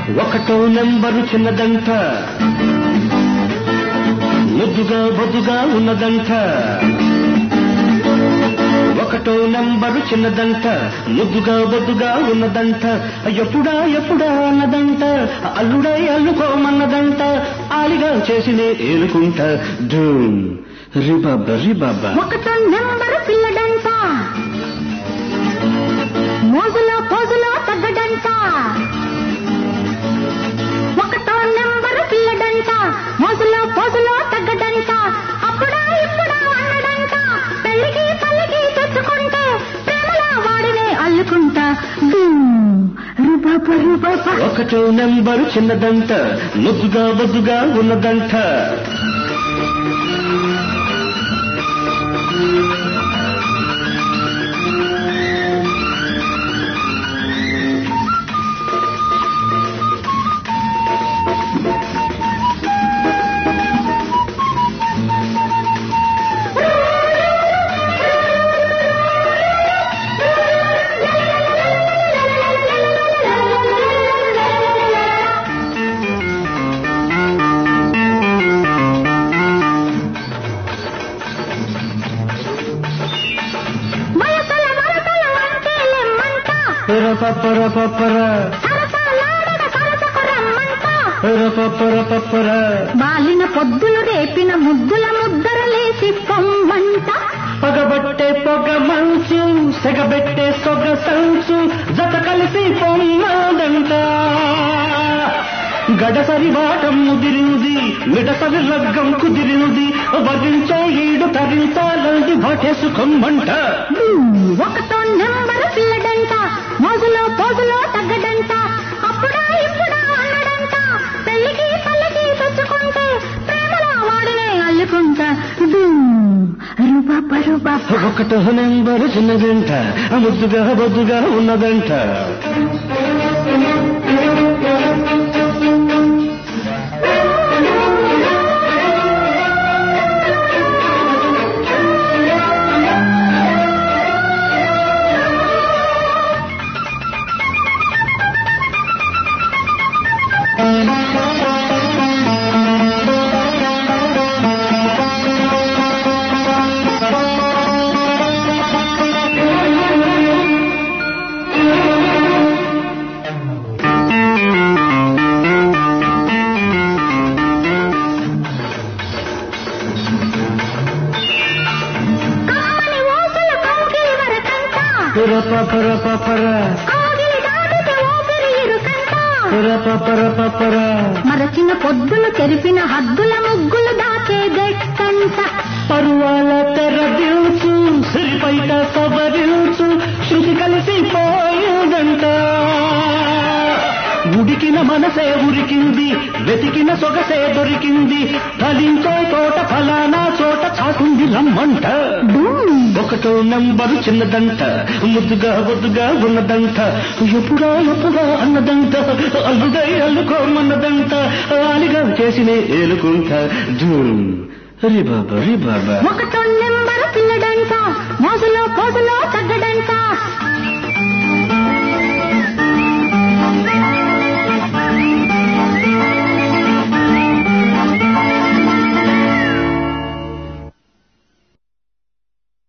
ఒకటో నెంబరు చిన్నదంట ముద్దుగా బొద్దుగా ఉన్నదంట ఒకటో నెంబరు చిన్నదంట ముద్దుగా బొద్దుగా ఉన్నదంట ఎప్పుడా ఎప్పుడా అన్నదంట అల్లుడై అల్లుకోమన్నదంట ఆలిగా చేసినే ఏలుకుంట ధూమ్ రిబాబ రిబాబా ఒకటో నెంబరు పిల్లడంట మోజులో పోజులో తగ్గడంట ఒకటో నెంబరు పిల్లడంట మోజులో పోజులో తగ్గడంట అప్పుడా ఇప్పుడా అన్నడంట పెళ్ళికి పల్లికి తెచ్చుకుంటే ప్రేమలా వాడినే అల్లుకుంటా ధూమ్ రుబాబ రుబాబ ఒకటో నెంబరు చిన్నదంట ముద్దుగా బొద్దుగా ఉన్నదంట వయసుల వరసల వంటే లెమ్మంట పర పప్పర సరసాలాడక సరసకు రమ్మంట పప్పర పప్పర బాలిన పొద్దులు రేపిన ముద్దుల ముద్దరలేసి పొమ్మంట పగబట్టే పొగ మంచు సెగబెట్టే సొగ సంచు జత కలిసి పొమ్మదంట గడసరి వాటం ముదిరింది మిడసరి లగ్గం కుదిరింది వరించే ఈడు తరించాలంది వాటే సుఖమ్మంట ఒకటో నెంబరు పిల్లడంట మోజులో పోజులో తగ్గడంట అప్పుడా ఇప్పుడా అన్నడంట పెళ్ళికి పల్లకి తెచ్చుకుంటే ప్రేమలో వాడినే అల్లుకుంటా రూపాప రూపాప ఒకటో నెంబరు చిన్నదంట ముద్దుగా బొద్దుగా ఉన్నదంట కమ్మని ఊసులు కౌగిలి వరకంట పర పప్పర కౌగిలి దాటితే ఊపిరి ఇరుకంట పర పప్పర మరచిన పొద్దులు తెరిపిన హద్దుల ముగ్గులు దాచే గట్టంట పరువాల తెరదిల్చు సిరిపైట సవరించు శృతి కలిసి పోయిందంట ఉడికిన మనసే ఉరికింది వెతికిన సొగసే దొరికింది ఫలించే తోట ఫలానా చోట చాకుంది రమ్మంట ఒకటో నంబరు చిన్నదంట ముద్దుగా బొద్దుగా ఉన్నదంట ఎప్పుడా ఎప్పుడా అన్నదంట అల్లుడై అల్లుకోమన్నదంట ఆలిగా చేసినే ఏలుకుంటా ధూమ్ రి బాబా రి బాబా ఒకటో నెంబరు పిల్లడంట మోజులో పోజులో తగ్గడంట